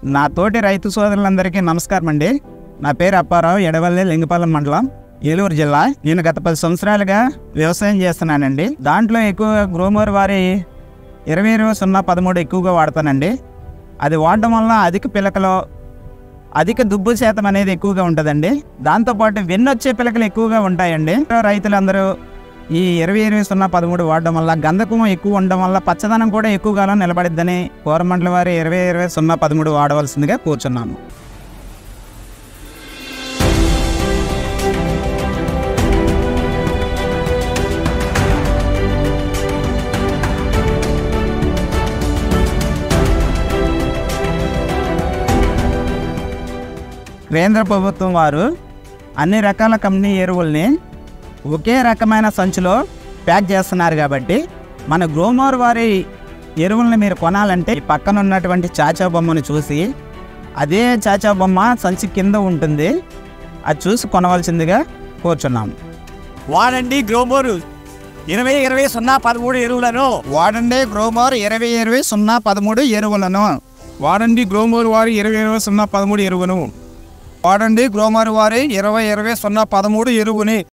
నా తోటి రైతు సోదరులందరికీ నమస్కారం అండి నా పేరు అప్పారావు ఎడవల్లి లింగపాలెం మండలం ఏలూరు జిల్లా నేను గత పది సంవత్సరాలుగా వ్యవసాయం చేస్తున్నానండి దాంట్లో ఎక్కువగా గ్రోమర్ వారి ఇరవై ఇరవై సున్నా పదమూడు ఎక్కువగా వాడతానండి అది వాడడం వల్ల అధిక పిలకలు అధిక దుబ్బు శాతం అనేది ఎక్కువగా ఉంటుందండి దాంతోపాటు వెన్నొచ్చే పిలకలు ఎక్కువగా ఉంటాయండి రైతులందరూ ఈ ఇరవై ఇరవై సున్నా పదమూడు వాడడం వల్ల గంధకం ఎక్కువ ఉండడం వల్ల పచ్చదనం కూడా ఎక్కువ కాలం నిలబడిద్దని కోరమండల వారి ఇరవై ఇరవై సున్నా పదమూడు వాడవలసిందిగా కూర్చున్నాను కేంద్ర ప్రభుత్వం వారు అన్ని రకాల కంపెనీ ఎరువుల్ని ఒకే రకమైన సంచిలో ప్యాక్ చేస్తున్నారు కాబట్టి మన గ్రోమోర్ వారి ఎరువుల్ని మీరు కొనాలంటే ఈ పక్కన ఉన్నటువంటి చాచా బొమ్మను చూసి అదే చాచా బొమ్మ సంచి కింద ఉంటుంది అది చూసి కొనవలసిందిగా కోరుచున్నాము వాడండి గ్రోమోరు ఇరవై ఇరవై సున్నా పదమూడు ఎరువులను వాడండి గ్రోమోర్ ఇరవై ఇరవై సున్నా పదమూడు ఎరువులను వాడండి గ్రోమోర్ వారి ఇరవై ఇరవై సున్నా పదమూడు ఎరువును వాడండి గ్రోమోర్ వారి ఇరవై ఇరవై సున్నా పదమూడు ఎరువుని